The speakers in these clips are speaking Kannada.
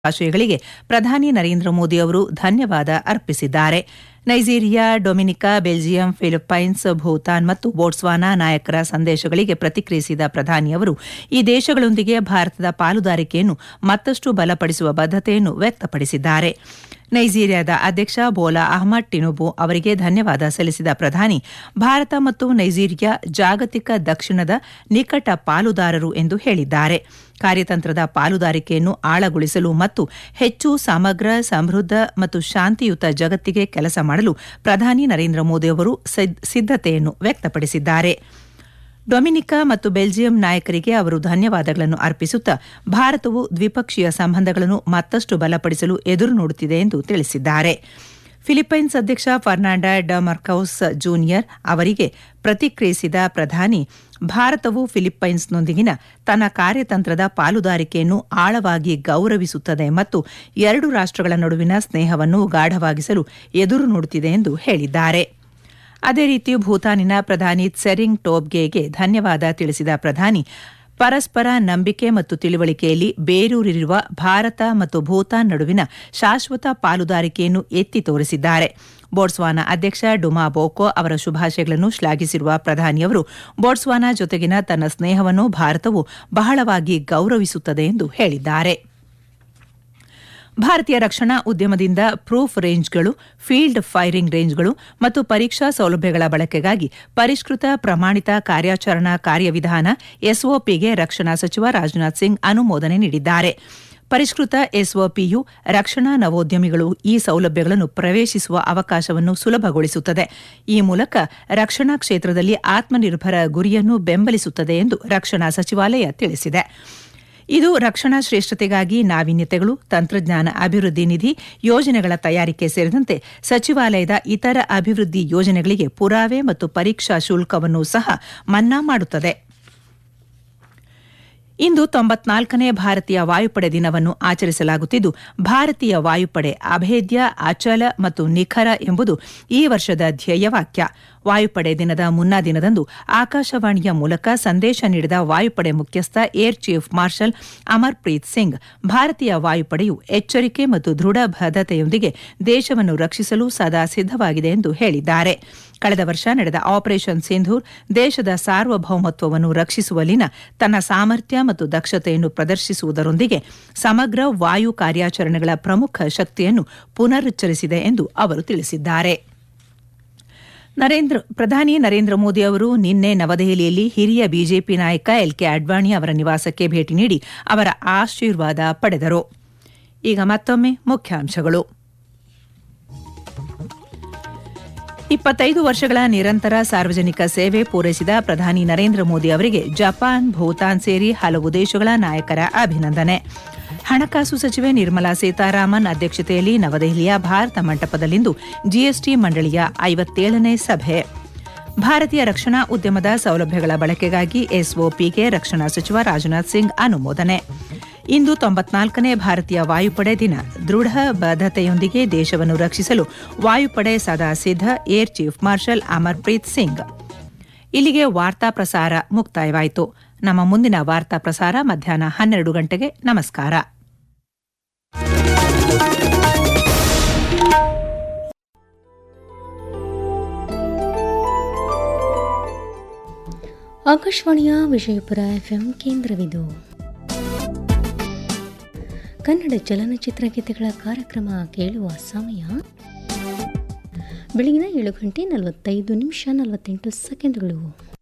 ಆಶಯಗಳಿಗೆ ಪ್ರಧಾನಿ ನರೇಂದ್ರ ಮೋದಿ ಅವರು ಧನ್ಯವಾದ ಅರ್ಪಿಸಿದ್ದಾರೆ Nigeria Dominica Belgium Philippines Bhutan ಮತ್ತು ಬೋಟ್ಸ್ವಾನಾ ನಾಯಕರ ಸಂದೇಶಗಳಿಗೆ ಪ್ರತಿಕ್ರಿಯಿಸಿದ ಪ್ರಧಾನಿ ಅವರು ಈ ದೇಶಗಳೊಂದಿಗೆ ಭಾರತದ ಪಾಲುದಾರಿಕೆಯನ್ನು ಮತ್ತಷ್ಟು ಬಲಪಡಿಸುವ ಬದ್ಧತೆಯನ್ನು ವ್ಯಕ್ತಪಡಿಸಿದ್ದಾರೆ ನೈಜೀರಿಯಾದ ಅಧ್ಯಕ್ಷ ಬೋಲಾ ಅಹ್ಮದ್ ಟಿನುಬು ಅವರಿಗೆ ಧನ್ಯವಾದ ಸಲ್ಲಿಸಿದ ಪ್ರಧಾನಿ ಭಾರತ ಮತ್ತು ನೈಜೀರಿಯಾ ಜಾಗತಿಕ ದಕ್ಷಿಣದ ನಿಕಟ ಪಾಲುದಾರರು ಎಂದು ಹೇಳಿದ್ದಾರೆ ಕಾರ್ಯತಂತ್ರದ ಪಾಲುದಾರಿಕೆಯನ್ನು ಆಳಗೊಳಿಸಲು ಮತ್ತು ಹೆಚ್ಚು ಸಮಗ್ರ ಸಮೃದ್ಧ ಮತ್ತು ಶಾಂತಿಯುತ ಜಗತ್ತಿಗೆ ಕೆಲಸ ಮಾಡಲು ಪ್ರಧಾನಿ ನರೇಂದ್ರ ಮೋದಿ ಅವರು ಸಿದ್ದತೆಯನ್ನು ವ್ಯಕ್ತಪಡಿಸಿದ್ದಾರೆ ಡೊಮಿನಿಕಾ ಮತ್ತು ಬೆಲ್ಜಿಯಂ ನಾಯಕರಿಗೆ ಅವರು ಧನ್ಯವಾದಗಳನ್ನು ಅರ್ಪಿಸುತ್ತಾ ಭಾರತವು ದ್ವಿಪಕ್ಷೀಯ ಸಂಬಂಧಗಳನ್ನು ಮತ್ತಷ್ಟು ಬಲಪಡಿಸಲು ಎದುರು ನೋಡುತ್ತಿದೆ ಎಂದು ತಿಳಿಸಿದ್ದಾರೆ ಫಿಲಿಪ್ಪೈನ್ಸ್ ಅಧ್ಯಕ್ಷ ಫರ್ನಾಂಡಾ ಡ ಮರ್ಕೌಸ್ ಜೂನಿಯರ್ ಅವರಿಗೆ ಪ್ರತಿಕ್ರಿಯಿಸಿದ ಪ್ರಧಾನಿ ಭಾರತವು ಫಿಲಿಪ್ಪೈನ್ಸ್ನೊಂದಿಗಿನ ತನ್ನ ಕಾರ್ಯತಂತ್ರದ ಪಾಲುದಾರಿಕೆಯನ್ನು ಆಳವಾಗಿ ಗೌರವಿಸುತ್ತದೆ ಮತ್ತು ಎರಡು ರಾಷ್ಟ್ರಗಳ ನಡುವಿನ ಸ್ನೇಹವನ್ನು ಗಾಢವಾಗಿಸಲು ಎದುರು ನೋಡುತ್ತಿದೆ ಎಂದು ಹೇಳಿದ್ದಾರೆ ಅದೇ ರೀತಿ ಭೂತಾನಿನ ಪ್ರಧಾನಿ ಸೆರಿಂಗ್ ಟೋಬ್ಗೆಗೆ ಧನ್ಯವಾದ ತಿಳಿಸಿದ ಪ್ರಧಾನಿ ಪರಸ್ಪರ ನಂಬಿಕೆ ಮತ್ತು ತಿಳುವಳಿಕೆಯಲ್ಲಿ ಬೇರೂರಿರುವ ಭಾರತ ಮತ್ತು ಭೂತಾನ್ ನಡುವಿನ ಶಾಶ್ವತ ಪಾಲುದಾರಿಕೆಯನ್ನು ಎತ್ತಿ ತೋರಿಸಿದ್ದಾರೆ ಬೋಟ್ಸ್ವಾನಾ ಅಧ್ಯಕ್ಷ ಡುಮಾ ಬೋಕೋ ಅವರ ಶುಭಾಶಯಗಳನ್ನು ಶ್ಲಾಘಿಸಿರುವ ಪ್ರಧಾನಿಯವರು ಬೋಟ್ಸ್ವಾನಾ ಜೊತೆಗಿನ ತನ್ನ ಸ್ನೇಹವನ್ನು ಭಾರತವು ಬಹಳವಾಗಿ ಗೌರವಿಸುತ್ತದೆ ಎಂದು ಹೇಳಿದ್ದಾರೆ ಭಾರತೀಯ ರಕ್ಷಣಾ ಉದ್ಯಮದಿಂದ ಪ್ರೂಫ್ ರೇಂಜ್ಗಳು ಫೀಲ್ಡ್ ಫೈರಿಂಗ್ ರೇಂಜ್ಗಳು ಮತ್ತು ಪರೀಕ್ಷಾ ಸೌಲಭ್ಯಗಳ ಬಳಕೆಗಾಗಿ ಪರಿಷ್ಕೃತ ಪ್ರಮಾಣಿತ ಕಾರ್ಯಾಚರಣಾ ಕಾರ್ಯವಿಧಾನ ಎಸ್ಒಪಿಗೆ ರಕ್ಷಣಾ ಸಚಿವ ರಾಜನಾಥ್ ಸಿಂಗ್ ಅನುಮೋದನೆ ನೀಡಿದ್ದಾರೆ ಪರಿಷ್ಕೃತ ಎಸ್ಒಪಿಯು ರಕ್ಷಣಾ ನವೋದ್ಯಮಿಗಳು ಈ ಸೌಲಭ್ಯಗಳನ್ನು ಪ್ರವೇಶಿಸುವ ಅವಕಾಶವನ್ನು ಸುಲಭಗೊಳಿಸುತ್ತದೆ ಈ ಮೂಲಕ ರಕ್ಷಣಾ ಕ್ಷೇತ್ರದಲ್ಲಿ ಆತ್ಮನಿರ್ಭರ ಗುರಿಯನ್ನು ಬೆಂಬಲಿಸುತ್ತದೆ ಎಂದು ರಕ್ಷಣಾ ಸಚಿವಾಲಯ ತಿಳಿಸಿದೆ ಇದು ರಕ್ಷಣಾ ಶ್ರೇಷ್ಠತೆಗಾಗಿ ನಾವೀನ್ಯತೆಗಳು ತಂತ್ರಜ್ಞಾನ ಅಭಿವೃದ್ಧಿ ನಿಧಿ ಯೋಜನೆಗಳ ತಯಾರಿಕೆ ಸೇರಿದಂತೆ ಸಚಿವಾಲಯದ ಇತರ ಅಭಿವೃದ್ಧಿ ಯೋಜನೆಗಳಿಗೆ ಪುರಾವೆ ಮತ್ತು ಪರೀಕ್ಷಾ ಶುಲ್ಕವನ್ನು ಸಹ ಮನ್ನಾ ಮಾಡುತ್ತದೆ ಇಂದು ತೊಂಬತ್ನಾಲ್ಕನೇ ಭಾರತೀಯ ವಾಯುಪಡೆ ದಿನವನ್ನು ಆಚರಿಸಲಾಗುತ್ತಿದ್ದು ಭಾರತೀಯ ವಾಯುಪಡೆ ಅಭೇದ್ಯ ಅಚಲ ಮತ್ತು ನಿಖರ ಎಂಬುದು ಈ ವರ್ಷದ ಧ್ಯೇಯವಾಕ್ಯ ವಾಯುಪಡೆ ದಿನದ ಮುನ್ನಾ ದಿನದಂದು ಆಕಾಶವಾಣಿಯ ಮೂಲಕ ಸಂದೇಶ ನೀಡಿದ ವಾಯುಪಡೆ ಮುಖ್ಯಸ್ಥ air chief marshal Amarpreet Singh ಭಾರತೀಯ ವಾಯುಪಡೆಯು ಎಚ್ಚರಿಕೆ ಮತ್ತು ದೃಢ ಬದ್ಧತೆಯೊಂದಿಗೆ ದೇಶವನ್ನು ರಕ್ಷಿಸಲು ಸದಾ ಸಿದ್ದವಾಗಿದೆ ಎಂದು ಹೇಳಿದ್ದಾರೆ ಕಳೆದ ವರ್ಷ ನಡೆದ ಆಪರೇಷನ್ ಸಿಂಧೂರ್ ದೇಶದ ಸಾರ್ವಭೌಮತ್ವವನ್ನು ರಕ್ಷಿಸುವಲ್ಲಿನ ತನ್ನ ಸಾಮರ್ಥ್ಯ ಮತ್ತು ದಕ್ಷತೆಯನ್ನು ಪ್ರದರ್ಶಿಸುವುದರೊಂದಿಗೆ ಸಮಗ್ರ ವಾಯು ಕಾರ್ಯಾಚರಣೆಗಳ ಪ್ರಮುಖ ಶಕ್ತಿಯನ್ನು ಪುನರುಚ್ಚರಿಸಿದೆ ಎಂದು ಅವರು ತಿಳಿಸಿದ್ದಾರೆ ನರೇಂದ್ರ ಪ್ರಧಾನಿ ನರೇಂದ್ರ ಮೋದಿ ಅವರು ನಿನ್ನೆ ನವದೆಹಲಿಯಲ್ಲಿ ಹಿರಿಯ ಬಿಜೆಪಿ ನಾಯಕ ಎಲ್ ಕೆ ಅಡ್ವಾಣಿ ಅವರ ನಿವಾಸಕ್ಕೆ ಭೇಟಿ ನೀಡಿ ಅವರ ಆಶೀರ್ವಾದ ಪಡೆದರು ಈಗ ಮತ್ತೊಮ್ಮೆ ಮುಖ್ಯಾಂಶಗಳು ಇಪ್ಪತ್ತೈದು ವರ್ಷಗಳ ನಿರಂತರ ಸಾರ್ವಜನಿಕ ಸೇವೆ ಪೂರೈಸಿದ ಪ್ರಧಾನಿ ನರೇಂದ್ರ ಮೋದಿ ಅವರಿಗೆ ಜಪಾನ್ ಭೂತಾನ್ ಸೇರಿ ಹಲವು ದೇಶಗಳ ನಾಯಕರ ಅಭಿನಂದನೆ ಹಣಕಾಸು ಸಚಿವೆ ನಿರ್ಮಲಾ ಸೀತಾರಾಮನ್ ಅಧ್ಯಕ್ಷತೆಯಲ್ಲಿ ನವದೆಹಲಿಯ ಭಾರತ ಮಂಟಪದಲ್ಲಿಂದು ಜಿಎಸ್ಟಿ ಮಂಡಳಿಯ ಐವತ್ತೇಳನೇ ಸಭೆ ಭಾರತೀಯ ರಕ್ಷಣಾ ಉದ್ಯಮದ ಸೌಲಭ್ಯಗಳ ಬಳಕೆಗಾಗಿ ಎಸ್ಒಪಿಗೆ ರಕ್ಷಣಾ ಸಚಿವ ರಾಜನಾಥ್ ಸಿಂಗ್ ಅನುಮೋದನೆ ಇಂದು ತೊಂಬತ್ನಾಲ್ಕನೇ ಭಾರತೀಯ ವಾಯುಪಡೆ ದಿನ ದೃಢ ಬದ್ಧತೆಯೊಂದಿಗೆ ದೇಶವನ್ನು ರಕ್ಷಿಸಲು ವಾಯುಪಡೆ ಸದಾ ಸಿದ್ಧ air chief marshal Amarpreet Singh ಇಲ್ಲಿಗೆ ವಾರ್ತಾ ಪ್ರಸಾರ ಮುಕ್ತಾಯವಾಯಿತು ನಮ್ಮ ಮುಂದಿನ ವಾರ್ತಾ ಪ್ರಸಾರ ಮಧ್ಯಾಹ್ನ ಹನ್ನೆರಡು ಗಂಟೆಗೆ ನಮಸ್ಕಾರ ಆಕಾಶವಾಣಿಯ ವಿಜಯಪುರ ಎಫ್ಎಂ ಕೇಂದ್ರವಿದು ಕನ್ನಡ ಚಲನಚಿತ್ರ ಗೀತೆಗಳ ಕಾರ್ಯಕ್ರಮ ಕೇಳುವ ಸಮಯ ಬೆಳಗಿನ ಏಳು ಗಂಟೆ ನಲವತ್ತೈದು ನಿಮಿಷ ನಲವತ್ತೆಂಟು ಸೆಕೆಂಡ್ಗಳು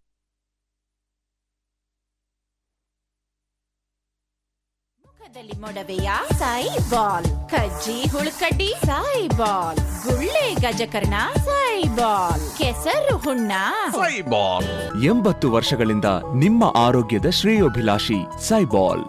ಮುಖದಲ್ಲಿ ಮೊಡವೆಯ ಸಾಯಿ ಬಾಲ್ ಕಜ್ಜಿ ಹುಳುಕಡ್ಡಿ ಸಾಯಿ ಬಾಲ್ ಗುಳ್ಳೆ ಗಜಕರ್ಣ ಸಾಯಿ ಬಾಲ್ ಕೆಸರು ಹುಣ್ಣ ಸೈಬಾಲ್ ಎಂಬತ್ತು ವರ್ಷಗಳಿಂದ ನಿಮ್ಮ ಆರೋಗ್ಯದ ಶ್ರೇಯೋಭಿಲಾಷಿ ಸೈಬಾಲ್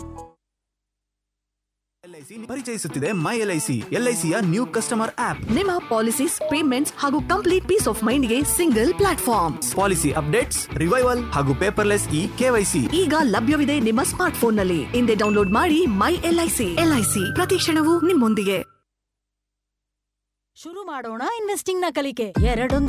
ಎಲ್ಐಸಿ ಪರಿಚಯಿಸುತ್ತಿದೆ ಮೈ ಎಲ್ಐಸಿ ಎಲ್ಐಸಿಯ ನ್ಯೂ ಕಸ್ಟಮರ್ ಆಪ್ ನಿಮ್ಮ ಪಾಲಿಸೀಸ್ ಪೇಮೆಂಟ್ಸ್ ಹಾಗೂ ಕಂಪ್ಲೀಟ್ ಪೀಸ್ ಆಫ್ ಮೈಂಡ್ಗೆ single platform policy updates revival ಹಾಗೂ ಪೇಪರ್ಲೆಸ್ ಇ ಕೆವೈಸಿ ಈಗ ಲಭ್ಯವಿದೆ ನಿಮ್ಮ ಸ್ಮಾರ್ಟ್ ಫೋನ್ ನಲ್ಲಿ ಹಿಂದೆ ಡೌನ್ಲೋಡ್ ಮಾಡಿ ಮೈ ಎಲ್ಐಸಿ ಎಲ್ಐಸಿ ಪ್ರತಿ ಕ್ಷಣವೂ ನಿಮ್ಮೊಂದಿಗೆ ಶುರು ಮಾಡೋಣ ಇನ್ವೆಸ್ಟಿಂಗ್ ನ ಕಲಿಕೆ ಎರಡೊಂದು